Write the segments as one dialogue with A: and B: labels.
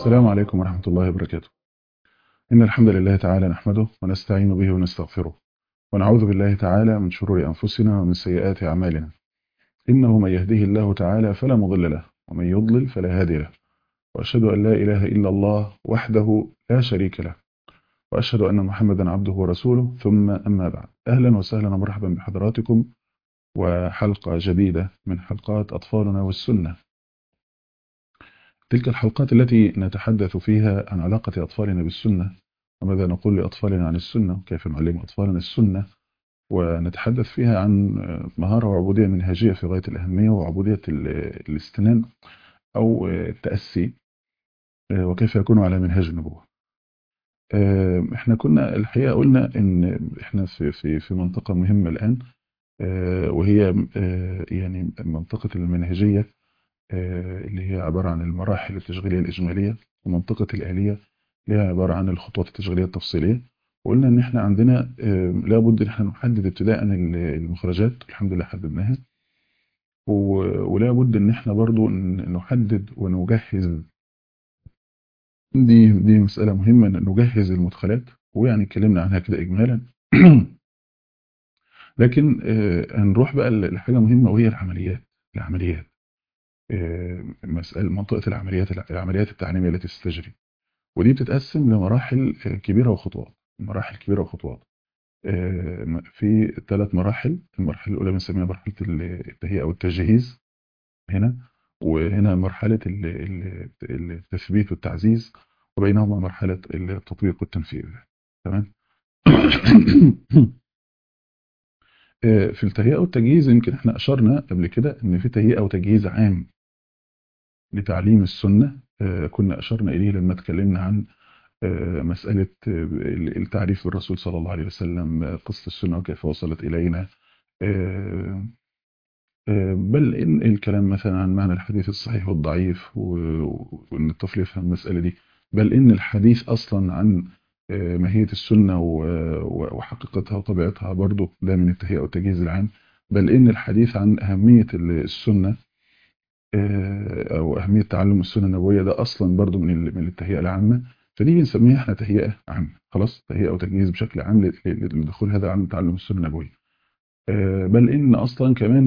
A: السلام عليكم ورحمة الله وبركاته إن الحمد لله تعالى نحمده ونستعين به ونستغفره ونعوذ بالله تعالى من شرور أنفسنا ومن سيئات أعمالنا إنه من يهده الله تعالى فلا مضل له ومن يضلل فلا هادي له وأشهد أن لا إله إلا الله وحده لا شريك له وأشهد أن محمدا عبده ورسوله ثم أما بعد أهلا وسهلا ومرحبا بحضراتكم وحلقة جديدة من حلقات أطفالنا والسنة تلك الحلقات التي نتحدث فيها عن علاقة أطفالنا بالسنة وماذا نقول لأطفالنا عن السنة وكيف نعلم أطفالنا السنة ونتحدث فيها عن مهارة وعبودية منهجية في غاية الأهمية وعبودية الاستنان أو التأسي وكيف يكون على منهج النبوة احنا كنا الحقيقة قلنا ان احنا في, في, في منطقة مهمة الآن وهي يعني منطقة المنهجية اللي هي عبارة عن المراحل التشغيلية الإجمالية ومنطقة الآلية اللي هي عبارة عن الخطوات التشغيلية التفصيلية وقلنا ان احنا عندنا لابد ان احنا نحدد ابتداء المخرجات الحمد لله حددناها ولابد ان احنا برضو نحدد ونجهز دي دي مسألة مهمة ان نجهز المدخلات ويعني اتكلمنا عنها كده اجمالا لكن هنروح بقى لحاجة مهمة وهي العمليات العمليات مسألة منطقة العمليات العمليات التعليمية التي تستجري ودي بتتقسم لمراحل كبيرة وخطوات مراحل كبيرة وخطوات في ثلاث مراحل المرحلة الأولى بنسميها مرحلة التهيئة والتجهيز هنا وهنا مرحلة التثبيت والتعزيز وبينهما مرحلة التطبيق والتنفيذ تمام في التهيئة والتجهيز يمكن احنا أشرنا قبل كده ان في تهيئة وتجهيز عام لتعليم السنة كنا أشرنا إليه لما اتكلمنا عن مسألة التعريف بالرسول صلى الله عليه وسلم قصة السنة وكيف وصلت إلينا بل إن الكلام مثلا عن معنى الحديث الصحيح والضعيف وإن الطفل يفهم المسألة دي بل إن الحديث أصلا عن ماهية السنة وحقيقتها وطبيعتها برضو ده من التهيئة والتجهيز العام بل إن الحديث عن أهمية السنة أو أهمية تعلم السنة النبوية ده أصلا برضو من من التهيئة العامة فدي بنسميها احنا تهيئة عامة خلاص تهيئة وتجهيز بشكل عام لدخول هذا عن تعلم السنة النبوية بل إن أصلا كمان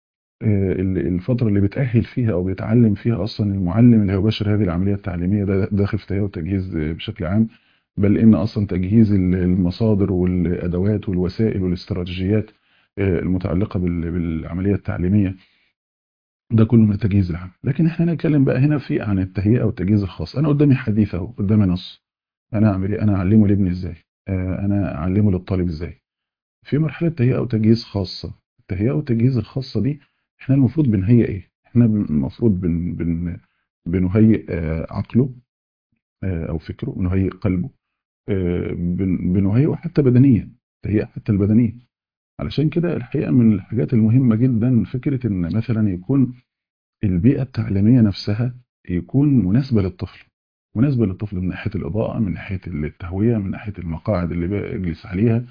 A: الفترة اللي بتأهل فيها أو بيتعلم فيها أصلا المعلم اللي هيباشر هذه العملية التعليمية ده داخل في تهيئة وتجهيز بشكل عام بل إن أصلا تجهيز المصادر والأدوات والوسائل والاستراتيجيات المتعلقة بالعملية التعليمية ده كله من التجهيز العام لكن احنا نتكلم بقى هنا في عن التهيئة والتجهيز الخاص انا قدامي حديث اهو قدامي نص انا اعمل ايه انا اعلمه لابني ازاي آه انا اعلمه للطالب ازاي في مرحلة تهيئة وتجهيز خاصة التهيئة والتجهيز الخاصة دي احنا المفروض بنهيئ ايه احنا المفروض بن بن بنهيئ آه عقله آه او فكره بنهيئ قلبه آه بن بنهيئه حتى بدنيا تهيئة حتى البدنية علشان كده الحقيقة من الحاجات المهمة جدا فكرة ان مثلا يكون البيئة التعليمية نفسها يكون مناسبة للطفل مناسبة للطفل من ناحية الإضاءة من ناحية التهوية من ناحية المقاعد اللي بيجلس عليها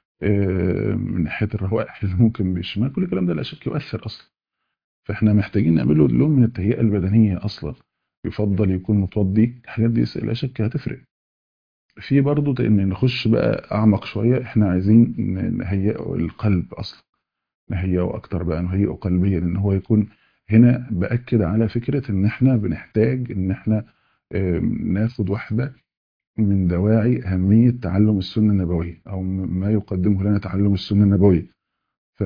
A: من ناحية الروائح اللي ممكن بيشمها كل الكلام ده لا شك يؤثر أصلا فاحنا محتاجين نعمله لون من التهيئة البدنية أصلا يفضل يكون متوضي الحاجات دي لا شك هتفرق في برضه ان نخش بقى اعمق شويه احنا عايزين نهيئه القلب اصلا نهيئه اكتر بقى نهيئه قلبيا ان هو يكون هنا باكد على فكره ان احنا بنحتاج ان احنا ناخد واحده من دواعي اهميه تعلم السنه النبويه او ما يقدمه لنا تعلم السنه النبويه ف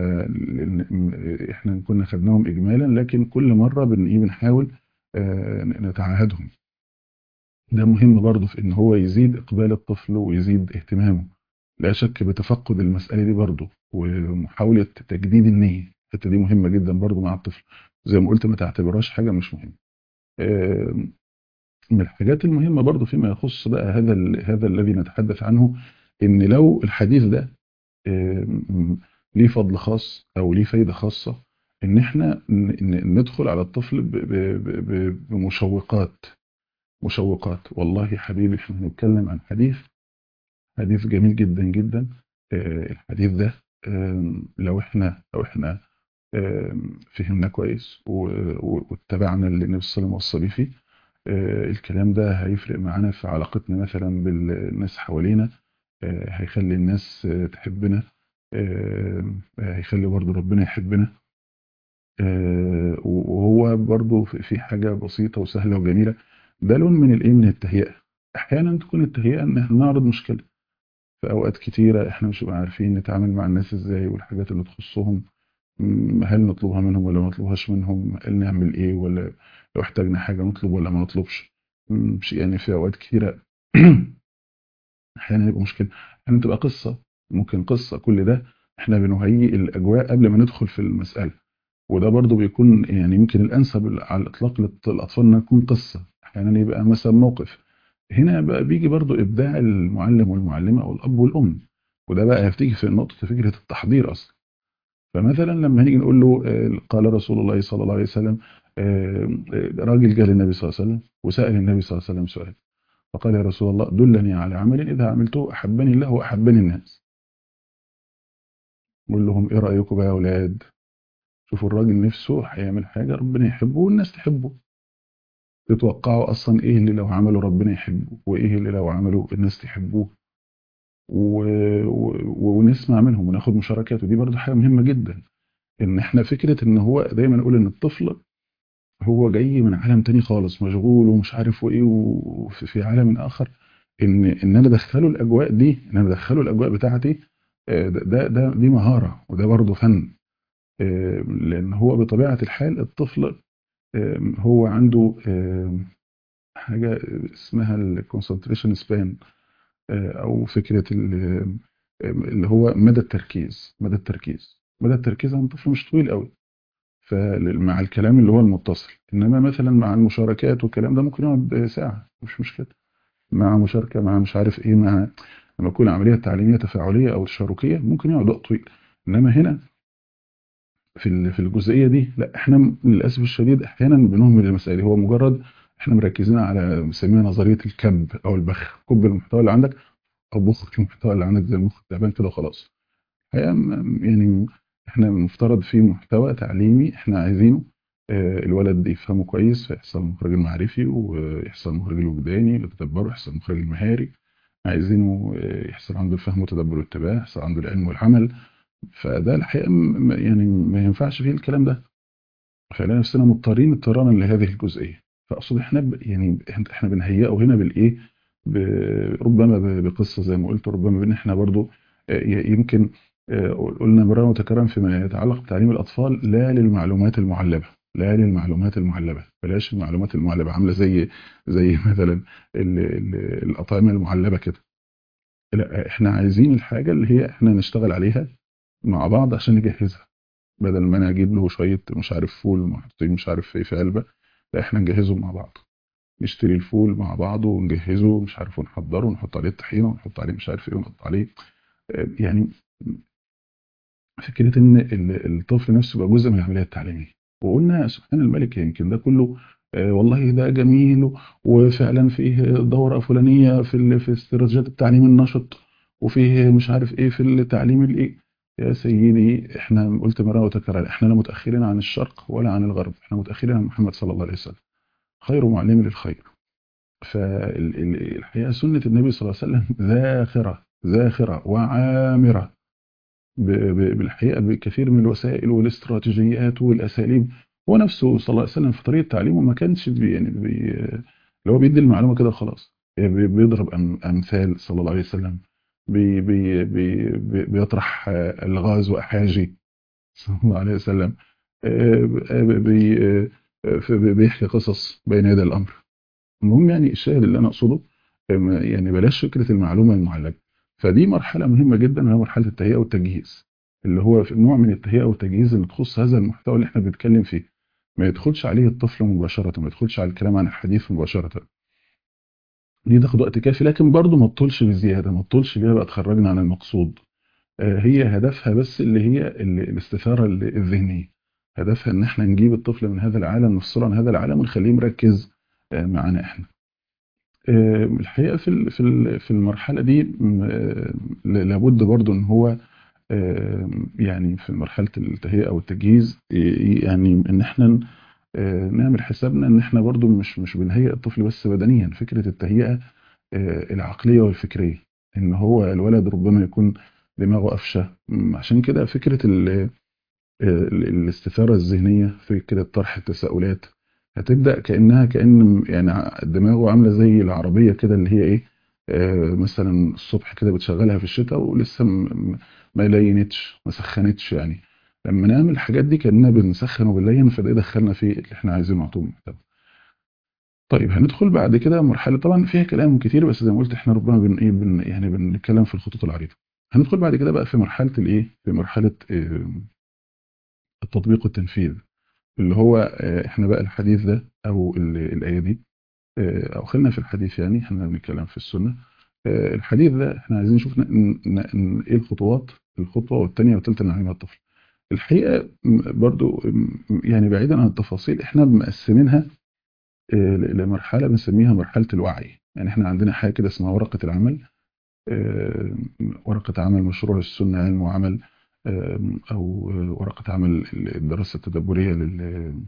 A: احنا كنا خدناهم اجمالا لكن كل مره بن بنحاول نتعاهدهم ده مهم برضه في ان هو يزيد اقبال الطفل ويزيد اهتمامه لا شك بتفقد المسألة دي برضه ومحاولة تجديد النية الحته دي مهمة جدا برضه مع الطفل زي ما قلت ما تعتبرهاش حاجة مش مهمة من الحاجات المهمة برضه فيما يخص بقى هذا هذا الذي نتحدث عنه ان لو الحديث ده ليه فضل خاص او ليه فايدة خاصة ان احنا ندخل على الطفل بمشوقات مشوقات والله يا حبيبي احنا هنتكلم عن حديث حديث جميل جدا جدا آه الحديث ده آه لو احنا لو احنا آه فهمناه كويس واتبعنا اللي النبي صلى الله عليه وسلم وصى بيه فيه آه، الكلام ده هيفرق معانا في علاقتنا مثلا بالناس حوالينا آه، هيخلي الناس آه، تحبنا آه، هيخلي برضو ربنا يحبنا آه، وهو برضو في في حاجة بسيطة وسهلة وجميلة ده لون من الايه من التهيئة احيانا تكون التهيئة ان احنا نعرض مشكلة في اوقات كتيرة احنا مش بنبقى عارفين نتعامل مع الناس ازاي والحاجات اللي تخصهم م، هل نطلبها منهم ولا ما نطلبهاش منهم هل نعمل ايه ولا لو احتاجنا حاجة نطلب ولا ما نطلبش م، مش يعني في اوقات كتيرة احيانا يبقى مشكلة احيانا تبقى قصة ممكن قصة كل ده احنا بنهيئ الاجواء قبل ما ندخل في المسألة وده برضو بيكون يعني يمكن الانسب على الاطلاق للاطفال انها تكون قصة احيانا يبقى مثلا موقف هنا بقى بيجي برضو ابداع المعلم والمعلمة او الاب والام وده بقى هتيجي في نقطة فكرة التحضير اصلا فمثلا لما هنيجي نقول له آه، قال رسول الله صلى الله عليه وسلم آه، آه، راجل جاء للنبي صلى الله عليه وسلم وسأل النبي صلى الله عليه وسلم سؤال فقال يا رسول الله دلني على عمل إذا عملته أحبني الله وأحبني الناس قول لهم إيه رأيكم بقى يا أولاد شوفوا الراجل نفسه هيعمل حاجة ربنا يحبه والناس تحبه تتوقعوا أصلا إيه اللي لو عمله ربنا يحبه وإيه اللي لو عمله الناس تحبوه و... و... ونسمع منهم وناخد مشاركات ودي برضو حاجة مهمة جدا إن إحنا فكرة إن هو دايما نقول إن الطفل هو جاي من عالم تاني خالص مشغول ومش عارف وايه وفي في عالم اخر ان ان انا ادخله الاجواء دي ان انا ادخله الاجواء بتاعتي آه، ده ده ده- دي مهاره وده برضه فن آه، لان هو بطبيعه الحال الطفل آه، هو عنده آه، حاجه اسمها الكونسنتريشن سبان او فكره ال- اللي هو مدى التركيز مدى التركيز مدى التركيز عند الطفل مش طويل قوي فمع الكلام اللي هو المتصل انما مثلا مع المشاركات والكلام ده ممكن يقعد ساعه مش مشكله مع مشاركه مع مش عارف ايه مع لما تكون عمليه تعليميه تفاعليه او تشاركيه ممكن يقعد وقت طويل انما هنا في ال- في الجزئيه دي لا احنا م- للاسف الشديد احيانا بنهمل المسائل هو مجرد احنا مركزين على بنسميها نظريه الكب او البخ كب المحتوى اللي عندك او بخ المحتوى اللي عندك زي المخ التعبان كده وخلاص هي م- يعني احنا المفترض في محتوى تعليمي احنا عايزينه آه، الولد يفهمه كويس فيحصل المخرج المعرفي ويحصل المخرج الوجداني يتدبره يحصل المخرج المهاري عايزينه آه، يحصل عنده الفهم والتدبر والاتباع يحصل عنده العلم والعمل فده الحقيقة م- يعني ما ينفعش فيه الكلام ده فلاقي نفسنا مضطرين اضطرارا لهذه الجزئية فاقصد احنا ب... يعني إحنا- احنا بنهيئه هنا بالايه ب... ربما ب... بقصه زي ما قلت ربما بان احنا برضو آه، ي- يمكن آه، قلنا مرة متكررا فيما يتعلق بتعليم الاطفال لا للمعلومات المعلبه لا للمعلومات المعلبه بلاش المعلومات المعلبه عامله زي زي مثلا ال... ال... الاطعمه المعلبه كده لا احنا عايزين الحاجه اللي هي احنا نشتغل عليها مع بعض عشان نجهزها بدل ما انا اجيب له شويه مش عارف فول محطوطين مش عارف في في علبه لا احنا نجهزهم مع بعض نشتري الفول مع بعضه ونجهزه مش عارف ونحضره ونحط عليه الطحينه ونحط عليه مش عارف ايه ونحط عليه آه، يعني فكره ان ال- الطفل نفسه يبقى جزء من العمليه التعليميه وقلنا سبحان الملك يمكن ده كله آه، والله ده جميل وفعلا فيه دوره فلانيه في ال- في استراتيجيات التعليم النشط وفيه مش عارف ايه في التعليم الايه يا سيدي احنا قلت مره وتكرر احنا لا متاخرين عن الشرق ولا عن الغرب احنا متاخرين عن محمد صلى الله عليه وسلم خير معلم للخير فالحقيقه سنه النبي صلى الله عليه وسلم ذاخره ذاخره وعامره ب- ب- بالحقيقه بكثير من الوسائل والاستراتيجيات والاساليب هو نفسه صلى الله عليه وسلم في طريقه تعليمه ما كانش بي يعني بي اللي هو بيدي المعلومه كده وخلاص يعني بي- بيضرب أم- امثال صلى الله عليه وسلم بي بي بي بي بيطرح آه، الغاز واحاجي صلى الله عليه وسلم آه، آه، بي آه، في- بيحكي قصص بين يدي الامر المهم يعني الشاهد اللي انا اقصده آه، يعني بلاش فكره المعلومه المعلقه فدي مرحله مهمه جدا وهي مرحله التهيئه والتجهيز اللي هو في نوع من التهيئه والتجهيز اللي تخص هذا المحتوى اللي احنا بنتكلم فيه ما يدخلش عليه الطفل مباشره ما يدخلش على الكلام عن الحديث مباشره دي تاخد وقت كافي لكن برضه ما تطولش بزياده ما تطولش بيها بقى تخرجنا عن المقصود آه، هي هدفها بس اللي هي ال- الاستثاره ال- الذهنيه هدفها ان احنا نجيب الطفل من هذا العالم نفصله عن هذا العالم ونخليه مركز آه، معانا احنا آه، الحقيقه في ال- في ال- في المرحله دي م، آه، ل- لابد برضو ان هو آه، يعني في مرحله التهيئه والتجهيز آه، يعني ان احنا آه، نعمل حسابنا ان احنا برضو مش مش بنهيئ الطفل بس بدنيا فكره التهيئه آه، العقليه والفكريه ان هو الولد ربما يكون دماغه قفشه م، عشان كده فكره ال- ال- الاستثاره الذهنيه فكره طرح التساؤلات هتبدا كانها كان يعني ع- دماغه عامله زي العربيه كده اللي هي ايه آه، مثلا الصبح كده بتشغلها في الشتاء ولسه م- م- ما لينتش ما سخنتش يعني لما نعمل الحاجات دي كاننا بنسخن وبنلين فده يدخلنا في اللي احنا عايزينه على طول طيب هندخل بعد كده مرحله طبعا فيها كلام كتير بس زي ما قلت احنا ربما بن ايه بن يعني بنتكلم في الخطوط العريضه هندخل بعد كده بقى في مرحله الايه في مرحله آه، التطبيق والتنفيذ اللي هو آه، احنا بقى الحديث ده او ال- الايه دي آه، او خلينا في الحديث يعني احنا بنتكلم في السنه آه، الحديث ده احنا عايزين نشوف ن- ن- ن- ايه الخطوات الخطوه والثانيه والثالثه اللي نعلمها الطفل الحقيقه م- برضو م- يعني بعيدا عن التفاصيل احنا مقسمينها آه، لمرحله بنسميها مرحله الوعي يعني احنا عندنا حاجه كده اسمها ورقه العمل آه، ورقه عمل مشروع السنه علم وعمل آه، او ورقه عمل الدراسه التدبريه لل-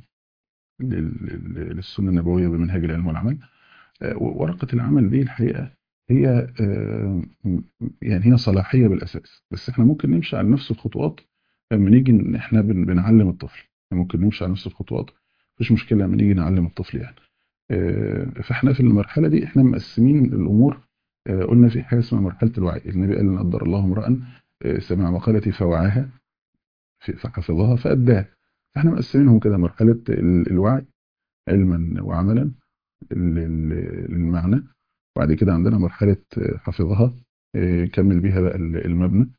A: لل- للسنه النبويه بمنهج العلم والعمل آه، ورقة العمل دي الحقيقة هي آه، م- يعني هي صلاحية بالأساس بس احنا ممكن نمشي على نفس الخطوات لما نيجي ان احنا بن- بنعلم الطفل ممكن نمشي على نفس الخطوات مفيش مشكلة لما نيجي نعلم الطفل يعني آه، فاحنا في المرحلة دي احنا مقسمين الأمور آه، قلنا في حاجة اسمها مرحلة الوعي النبي قال إن قدر الله امرأ آه، سمع مقالتي فوعاها في- فحفظها فأداها فاحنا مقسمينهم كده مرحلة ال- الوعي علما وعملا لل- للمعنى وبعد كده عندنا مرحلة آه، حفظها آه، كمل بيها بقى ال- المبنى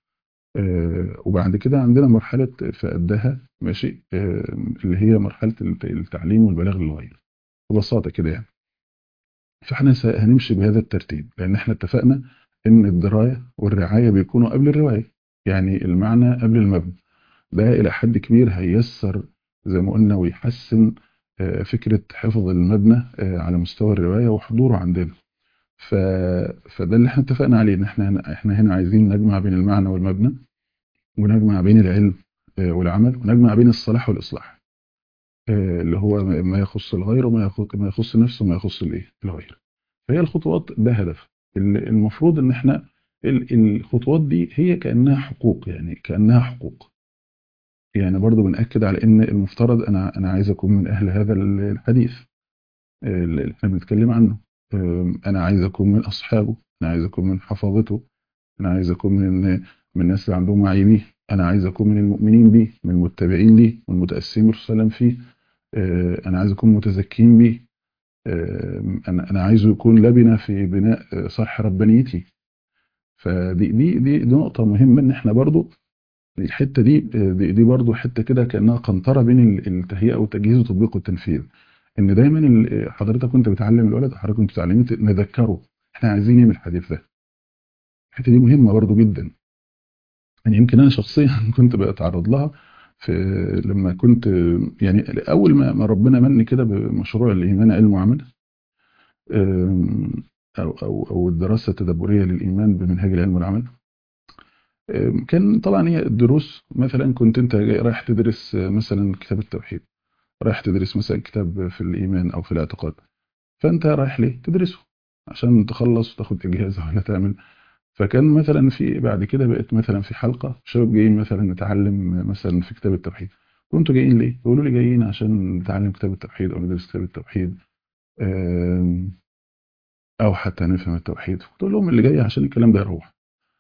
A: آه، وبعد كده عندنا مرحلة فأداها ماشي آه، اللي هي مرحلة الت- التعليم والبلاغ للغير ببساطة كده يعني فاحنا س- هنمشي بهذا الترتيب لأن احنا اتفقنا إن الدراية والرعاية بيكونوا قبل الرواية يعني المعنى قبل المبنى ده إلى حد كبير هيسر زي ما قلنا ويحسن آه، فكرة حفظ المبنى آه، على مستوى الرواية وحضوره عندنا ف... فده اللي احنا اتفقنا عليه ان احنا هنا احنا هنا عايزين نجمع بين المعنى والمبنى ونجمع بين العلم آه، والعمل ونجمع بين الصلاح والإصلاح آه، اللي هو ما يخص الغير وما يخص ما يخص نفسه وما يخص الايه الغير فهي الخطوات ده هدف ال- المفروض ان احنا ال- الخطوات دي هي كأنها حقوق يعني كأنها حقوق يعني برضو بنأكد على ان المفترض انا انا عايز اكون من اهل هذا الحديث آه، اللي احنا بنتكلم عنه آه، انا عايز اكون من اصحابه انا عايز اكون من حفظته انا عايز اكون من من الناس اللي عندهم وعي بيه انا عايز اكون من المؤمنين بيه من المتبعين ليه والمتاسين بالرسول صلى الله عليه وسلم فيه آه، انا عايز اكون متزكين بيه آه، انا انا عايزه يكون لبنه في بناء آه، صرح ربانيتي فدي دي دي, دي نقطه مهمه ان احنا برضو الحته دي آه، دي, دي برضو حته كده كانها قنطره بين ال- التهيئه والتجهيز والتطبيق والتنفيذ ان دايما ال- حضرتك كنت بتعلم الولد حضرتك كنت بتعلميه نذكره احنا عايزين ايه من الحديث ده الحته دي مهمه برضو جدا يعني يمكن انا شخصيا كنت بتعرض لها في لما كنت يعني اول ما ما ربنا مني كده بمشروع الايمان علم وعمل أم، او او او الدراسه التدبريه للايمان بمنهاج العلم والعمل أم، كان طبعا هي الدروس مثلا كنت انت جاي- رايح تدرس آه، مثلا كتاب التوحيد رايح تدرس مثلا كتاب في الايمان او في الاعتقاد فانت رايح ليه تدرسه عشان تخلص وتاخد اجازه ولا تعمل فكان مثلا في بعد كده بقت مثلا في حلقه شباب جايين مثلا نتعلم مثلا في كتاب التوحيد وانتوا جايين ليه؟ يقولوا لي جايين عشان نتعلم كتاب التوحيد او ندرس كتاب التوحيد آم، او حتى نفهم التوحيد قلت لهم اللي جاي عشان الكلام ده يروح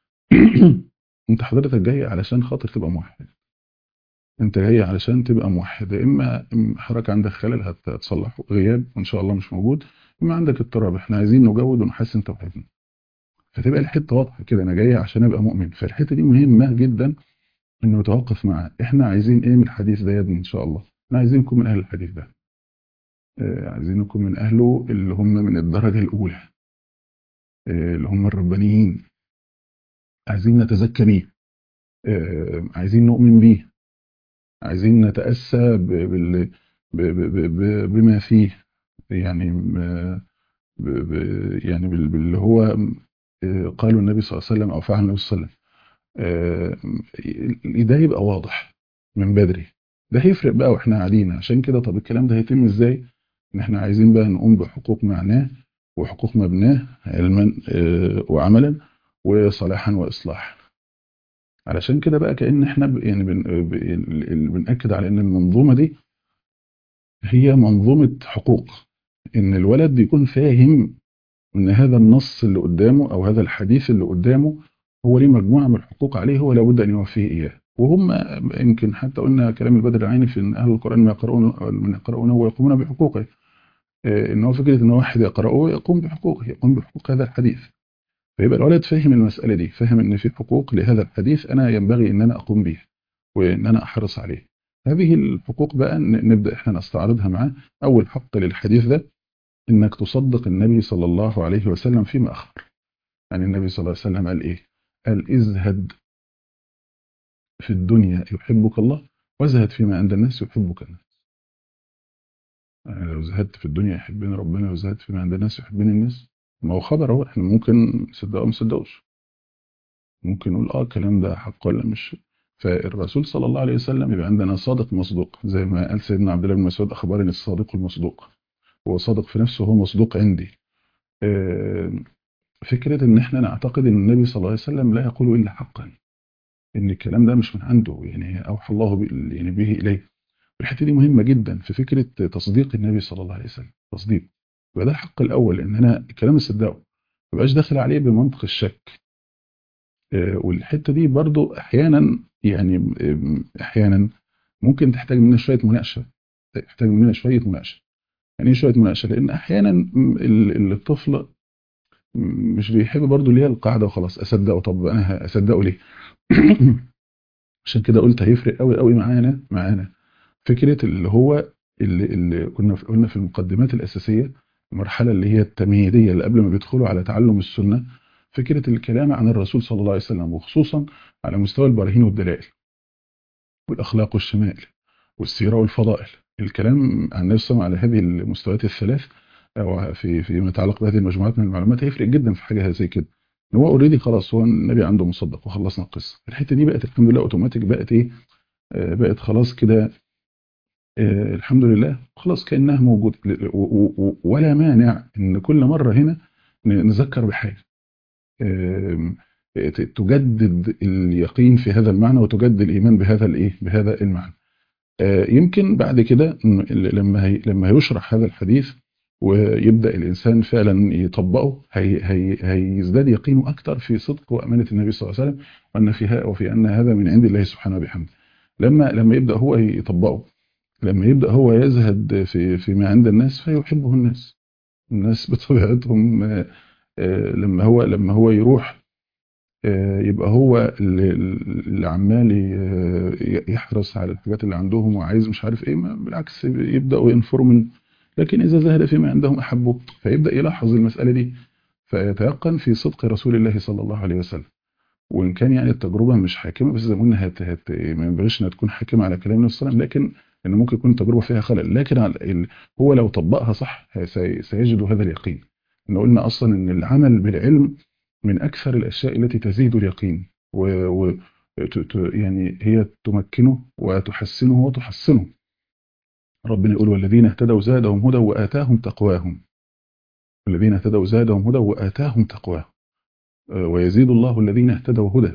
A: انت حضرتك جاي علشان خاطر تبقى موحد انت جاي علشان تبقى موحد يا اما حضرتك عندك خلل هت- هتصلحه غياب وان شاء الله مش موجود اما عندك اضطراب احنا عايزين نجود ونحسن توحيدنا فتبقى الحته واضحه كده انا جاي عشان ابقى مؤمن فالحته دي مهمه جدا انه نتوقف معاه احنا عايزين ايه من الحديث ده يا ابني ان شاء الله احنا عايزين نكون من اهل الحديث ده آه، عايزين نكون من اهله اللي هم من الدرجه الاولى آه، اللي هم الربانيين عايزين نتزكى بيه آه، عايزين نؤمن بيه عايزين نتاسى ب- بال- ب- ب- ب- ب- بما فيه يعني ب- ب- يعني بال- باللي هو آه، قاله النبي صلى الله عليه وسلم او فعل النبي صلى الله عليه وسلم آه، ده يبقى واضح من بدري ده هيفرق بقى واحنا قاعدين عشان كده طب الكلام ده هيتم ازاي ان احنا عايزين بقى نقوم بحقوق معناه وحقوق مبناه علما آه، وعملا وصلاحا واصلاحا علشان كده بقى كأن احنا ب- يعني بن ب- ال- ال- بنأكد على ان المنظومة دي هي منظومة حقوق ان الولد يكون فاهم ان هذا النص اللي قدامه او هذا الحديث اللي قدامه هو ليه مجموعة من الحقوق عليه هو لابد ان يوفيه اياه وهم يمكن حتى قلنا كلام البدر العيني في ان اهل القرآن ما يقرؤون من يقرؤونه ويقومون بحقوقه آه، ان هو فكرة ان واحد يقرأه ويقوم بحقوقه يقوم بحقوق هذا الحديث فيبقى الولد فاهم المسألة دي فاهم ان في حقوق لهذا الحديث انا ينبغي ان انا اقوم بها وان انا احرص عليه هذه الحقوق بقى ن- نبدأ احنا نستعرضها معاه اول حق للحديث ده انك تصدق النبي صلى الله عليه وسلم فيما اخبر يعني النبي صلى الله عليه وسلم قال ايه قال ازهد في الدنيا يحبك الله وازهد فيما عند الناس يحبك الناس يعني لو زهدت في الدنيا يحبني ربنا وزهدت فيما عند الناس يحبني الناس ما هو خبر اهو احنا ممكن نصدقه ما نصدقوش ممكن نقول اه الكلام ده حق ولا مش فالرسول صلى الله عليه وسلم يبقى عندنا صادق مصدوق زي ما قال سيدنا عبد الله بن مسعود اخبرني الصادق المصدوق هو صادق في نفسه هو مصدوق عندي آه، فكرة ان احنا نعتقد ان النبي صلى الله عليه وسلم لا يقول الا حقا ان الكلام ده مش من عنده يعني اوحى الله ب- يعني به اليه الحته دي مهمه جدا في فكره تصديق النبي صلى الله عليه وسلم تصديق يبقى ده الحق الاول ان انا الكلام اصدقه ما بقاش داخل عليه بمنطق الشك آه، والحته دي برضو احيانا يعني آم، احيانا ممكن تحتاج مننا شويه مناقشه تحتاج مننا شويه مناقشه يعني ايه شويه مناقشه لان احيانا م، ال- ال- الطفل م، مش بيحب برضو اللي هي القاعده وخلاص اصدقه طب انا هصدقه ليه عشان كده قلت هيفرق قوي قوي معانا معانا فكرة اللي هو اللي, اللي كنا في- قلنا في المقدمات الأساسية المرحلة اللي هي التمهيدية اللي قبل ما بيدخلوا على تعلم السنة فكرة الكلام عن الرسول صلى الله عليه وسلم وخصوصا على مستوى البراهين والدلائل والأخلاق والشمائل والسيرة والفضائل الكلام عن النبي صلى الله عليه وسلم على هذه المستويات الثلاث أو في فيما يتعلق بهذه المجموعات من المعلومات هيفرق جدا في حاجة زي كده إن هو اوريدي خلاص هو النبي عنده مصدق وخلصنا القصة الحتة دي بقت الحمد لله اوتوماتيك بقت ايه آه، بقت خلاص كده آه، الحمد لله خلاص كأنها موجود و- و- و- ولا مانع ان كل مرة هنا ن- نذكر بحاجة آم، ت- تجدد اليقين في هذا المعنى وتجدد الإيمان بهذا الإيه بهذا المعنى آه، يمكن بعد كده م- لما هي لما هيشرح هذا الحديث ويبدأ الإنسان فعلا يطبقه هي هي هيزداد يقينه أكثر في صدق وأمانة النبي صلى الله عليه وسلم وأن فيها وفي أن هذا من عند الله سبحانه وبحمده لما لما يبدأ هو يطبقه لما يبدأ هو يزهد في فيما عند الناس فيحبه الناس الناس بطبيعتهم آه، آه، لما هو لما هو يروح آه، يبقى هو اللي اللي عمال ي- يحرص على الحاجات اللي عندهم وعايز مش عارف ايه ما- بالعكس يبدأوا ينفروا منه لكن إذا زهد فيما عندهم أحبوه فيبدأ يلاحظ المسألة دي فيتيقن في صدق رسول الله صلى الله عليه وسلم وإن كان يعني التجربة مش حاكمة بس زي ما قلنا هت هت ما ينبغيش إنها تكون حاكمة على كلام النبي صلى الله عليه وسلم لكن إن ممكن يكون التجربة فيها خلل لكن على ال- هو لو طبقها صح سي- سيجد هذا اليقين إن قلنا أصلا إن العمل بالعلم من أكثر الأشياء التي تزيد اليقين و, و ت- ت- يعني هي تمكنه وتحسنه وتحسنه ربنا يقول والذين اهتدوا زادهم هدى وآتاهم تقواهم والذين اهتدوا زادهم هدى وآتاهم تقواهم آه، ويزيد الله الذين اهتدوا هدى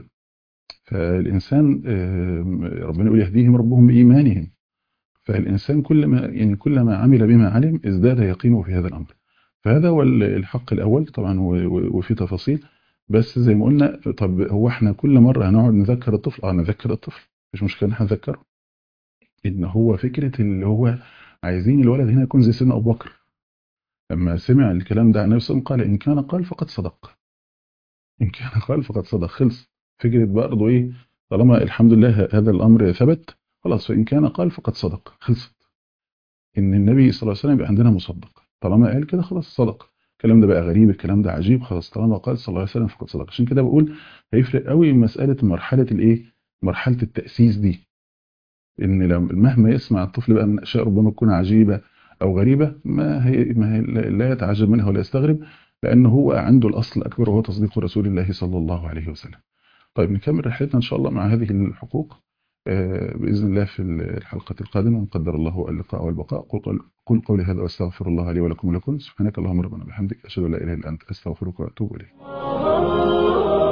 A: فالإنسان آه، ربنا يقول يهديهم ربهم بإيمانهم فالإنسان كل ما يعني كلما عمل بما علم ازداد يقينه في هذا الأمر فهذا هو الحق الأول طبعا و- و- وفي تفاصيل بس زي ما قلنا طب هو احنا كل مرة هنقعد نذكر الطفل اه نذكر الطفل مش مشكلة ان احنا نذكره ان هو فكرة اللي هو عايزين الولد هنا يكون زي سيدنا ابو بكر لما سمع الكلام ده عن النبي صلى الله عليه وسلم قال ان كان قال فقد صدق ان كان قال فقد صدق خلص فكرة برضه ايه طالما الحمد لله هذا الامر ثبت خلاص فان كان قال فقد صدق خلصت ان النبي صلى الله عليه وسلم يبقى عندنا مصدق طالما قال كده خلاص صدق الكلام ده بقى غريب الكلام ده عجيب خلاص طالما قال صلى الله عليه وسلم فقد صدق عشان كده بقول هيفرق قوي مسألة مرحلة الايه مرحلة التأسيس دي ان لما مهما يسمع الطفل بقى من اشياء ربما تكون عجيبة او غريبة ما هي ما هي لا يتعجب منها ولا يستغرب لان هو عنده الاصل الاكبر وهو تصديق رسول الله صلى الله عليه وسلم طيب نكمل رحلتنا ان شاء الله مع هذه الحقوق بإذن الله في الحلقة القادمة إن قدر الله اللقاء والبقاء قل, قل قولي هذا واستغفر الله لي ولكم ولكم سبحانك اللهم ربنا بحمدك أشهد أن لا إله إلا أنت أستغفرك وأتوب إليك